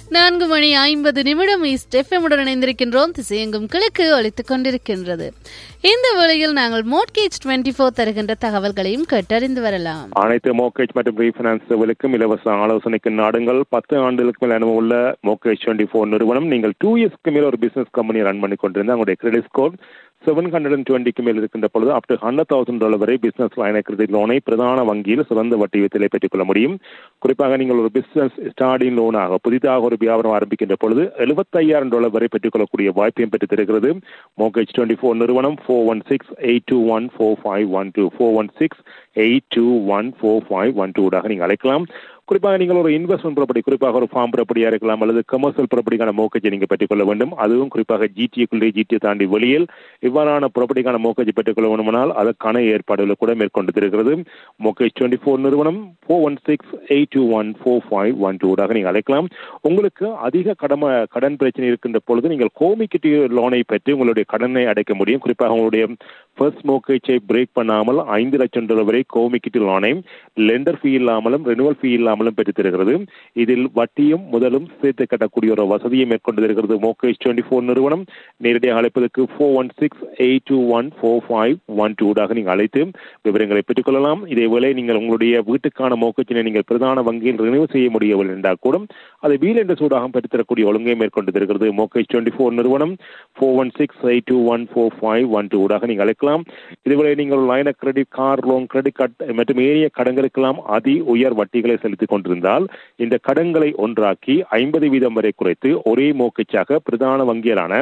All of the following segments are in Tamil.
நான்கு மணி ஐம்பது நிமிடம் ஈஸ்ட் எஃப்எம்முடன் இணைந்திருக்கின்றோம் திசையெங்கும் கிழக்கு ஒழித்துக் கொண்டிருக்கின்றது இந்த வேளையில் நாங்கள் மோட்கேஜ் டுவெண்ட்டி ஃபோர் தருகின்ற தகவல்களையும் கேட்டறிந்து வரலாம் அனைத்து மோக்கேஜ் மற்றும் ரீஃபினான்ஸ் சேவைகளுக்கும் இலவச ஆலோசனைக்கு நாடுங்கள் பத்து ஆண்டுகளுக்கு மேல் அனுபவம் உள்ள மோக்கேஜ் டுவெண்ட்டி ஃபோர் நிறுவனம் நீங்கள் டூ இயர்ஸ்க்கு மேல் ஒரு பிசினஸ் கம்பெனி ரன் பண்ணி கொண்டிருந்தா உங்களுடைய credit score seven hundred and டுவெண்ட்டிக்கு மேல் இருக்கின்ற பொழுது up to hundred thousand dollar வரை பிசினஸ் லைன் கிரெடிட் லோனை பிரதான வங்கியில் சிறந்த வட்டி வித்திலை பெற்றுக்கொள்ள முடியும் குறிப்பாக நீங்கள் ஒரு பிசினஸ் ஸ்டார்டிங் லோனாக புதிதாக ஒரு வியாபாரம் ஆரம்பிக்கின்ற பொழுது எழுபத்தையாயிரம் டாலர் வரை பெற்றுக்கொள்ளக்கூடிய வாய்ப்பையும் பெற்று தருகிறது மோகேஜ் டுவெண்ட்டி ஃபோர் நிறுவனம் four one six eight two one four five one two four one six eight two one four five one டூடாக நீங்கள் அழைக்கலாம் குறிப்பாக நீங்கள் ஒரு இன்வெஸ்ட்மெண்ட் ப்ராப்பர்ட்டி குறிப்பாக ஒரு ஃபார்ம் ப்ராப்பர்ட்டியாக இருக்கலாம் அல்லது கமர்ஷியல் ப்ராப்பர்ட்டிக்கான மோக்கேஜை நீங்கள் பெற்றுக்கொள்ள வேண்டும் அதுவும் குறிப்பாக ஜிடிஏக்குள்ளே ஜிடிஏ தாண்டி வெளியில் இவ்வாறான ப்ராப்பர்ட்டிக்கான மோக்கேஜை பெற்றுக்கொள்ள வேண்டுமானால் அதற்கான ஏற்பாடுகளை கூட மேற்கொண்டு இருக்கிறது மோக்கேஜ் டுவெண்ட்டி ஃபோர் நிறுவனம் four one six eight two one four five one டூடாக நீங்கள் அழைக்கலாம் உங்களுக்கு அதிக கடமை கடன் பிரச்சனை இருக்கின்ற பொழுது நீங்கள் கோமிக்கிட்டி லோனை பெற்று உங்களுடைய கடனை அடைக்க முடியும் குறிப்பாக உங்களுடைய ஃபர்ஸ்ட் மோக்கேஜை பிரேக் பண்ணாமல் ஐந்து லட்சம் டாலர் வரை கோமிக்கிட்டி லோனை லெண்டர் ஃபீ இல்லாமலும் ரெனுவல் ஃபீ இல்லாமலும் பெற்று தருகிறது இதில் வட்டியும் முதலும் சேர்த்து கட்டக்கூடிய ஒரு வசதியை மேற்கொண்டு இருக்கிறது மோகேஷ் டுவெண்ட்டி ஃபோர் நிறுவனம் நேரடியாக அழைப்பதற்கு four one six eight two one four five one டூடாக நீங்கள் அழைத்து விவரங்களை பெற்றுக்கொள்ளலாம் இதேவேளை நீங்கள் உங்களுடைய வீட்டுக்கான மோக்கச்சினை நீங்கள் பிரதான வங்கியில் ரினியூ செய்ய முடியவில்லை என்றால் கூட அதை வீல் என்ற சூடாக பெற்றுத்தரக்கூடிய ஒழுங்கை மேற்கொண்டு இருக்கிறது மோகேஷ் டுவெண்ட்டி ஃபோர் நிறுவனம் four one six eight two one four five one டூடாக நீங்கள் அழைக்கலாம் இதுவரை நீங்கள் line credit car loan credit card மற்றும் ஏனைய கடன்களுக்கெல்லாம் அதி உயர் வட்டிகளை செலுத்திக் கொண்டிருந்தால் இந்த கடன்களை ஒன்றாக்கி ஐம்பது வீதம் வரை குறைத்து ஒரே மோக்கச்சாக பிரதான வங்கியலான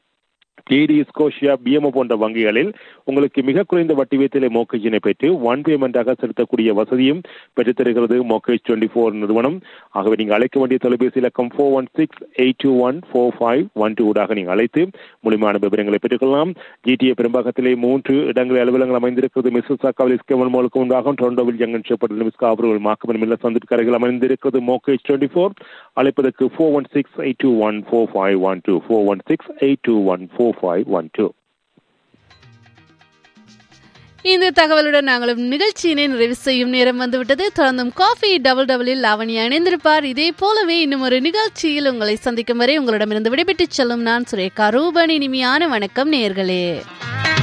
டிடி ஸ்கோஷியா பிஎம்ஓ போன்ற வங்கிகளில் உங்களுக்கு மிக குறைந்த வட்டி வீதத்திலே மோக்கேஜினை பெற்று ஒன் பேமெண்டாக செலுத்தக்கூடிய வசதியும் பெற்றுத்தருகிறது மோக்கேஜ் டுவெண்ட்டி ஃபோர் நிறுவனம் ஆகவே நீங்கள் அழைக்க வேண்டிய தொலைபேசி இலக்கம் four one six eight two one four five one டூடாக நீங்கள் அழைத்து முழுமையான விவரங்களை பெற்றுக்கொள்ளலாம் ஜிடிஏ பெரும்பாகத்திலே மூன்று இடங்களில் அலுவலகங்கள் அமைந்திருக்கிறது மிஸ்ஸஸ் அக்காவலிஸ் கெவன் மோலுக்கு உண்டாகும் டொரண்டோவில் ஜங்கன் ஷெப்பர்ட் மிஸ் காவர்கள் மாக்கமன் மில்ல சந்திற்கரைகள் அமைந்திருக்கிறது மோக்கேஜ் டுவெண்ட்டி ஃபோர் அழைப்பதற்கு four one six eight two one four five one two four one six eight two one four five one two இந்த தகவலுடன் நாங்களும் நிகழ்ச்சியினை நிறைவு செய்யும் நேரம் வந்துவிட்டது தொடர்ந்தும் காஃபி டபுள் டபுளில் லாவணி இணைந்திருப்பார் இதே போலவே இன்னும் ஒரு நிகழ்ச்சியில் உங்களை சந்திக்கும் வரை உங்களிடமிருந்து விடைபெற்றுச் செல்லும் நான் சுரேகா ரூபன் இனிமையான வணக்கம் நேர்களே